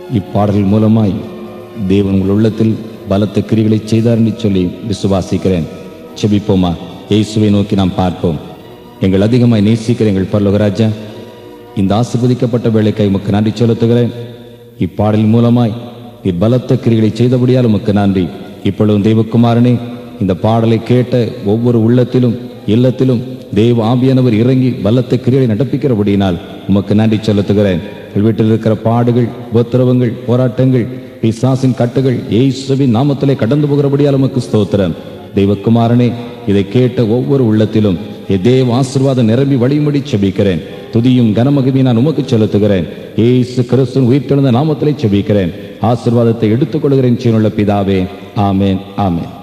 இப்பாடல் மூலமாய் தேவன் உங்கள் உள்ளத்தில் பலத்த கிரிகளை செய்தார் என்று சொல்லி விசுவாசிக்கிறேன் செபிப்போமா இயேசுவை நோக்கி நாம் பார்ப்போம் எங்கள் அதிகமாய் நேசிக்கிற எங்கள் பரலோகராஜா இந்த ஆசிர்வதிக்கப்பட்ட வேலைக்காய் உமக்கு நன்றி செலுத்துகிறேன் இப்பாடல் மூலமாய் நீ பலத்த கிரிகளை செய்தபடியால் உமக்கு நன்றி இப்பொழுதும் தெய்வகுமாரனே இந்த பாடலை கேட்ட ஒவ்வொரு உள்ளத்திலும் இல்லத்திலும் தெய்வ ஆவியானவர் இறங்கி பலத்த கிரிகளை நடப்பிக்கிறபடியினால் உமக்கு நன்றி செலுத்துகிறேன் உங்கள் வீட்டில் இருக்கிற பாடுகள் உபத்திரவங்கள் போராட்டங்கள் பிசாசின் கட்டுகள் இயேசுவின் நாமத்திலே கடந்து போகிறபடியால் உமக்கு ஸ்தோத்திரம் தெய்வகுமாரனே இதை கேட்ட ஒவ்வொரு உள்ளத்திலும் என் தேவ ஆசீர்வாதம் நிரம்பி வழிமுடி செபிக்கிறேன் துதியும் கனமகிமையும் நான் உமக்கு செலுத்துகிறேன் ஏசு கிறிஸ்துவின் உயிர்த்தெழுந்த நாமத்திலே செபிக்கிறேன் ஆசீர்வாதத்தை எடுத்துக்கொள்கிறேன் சீனுள்ள பிதாவே ஆமேன் ஆமேன்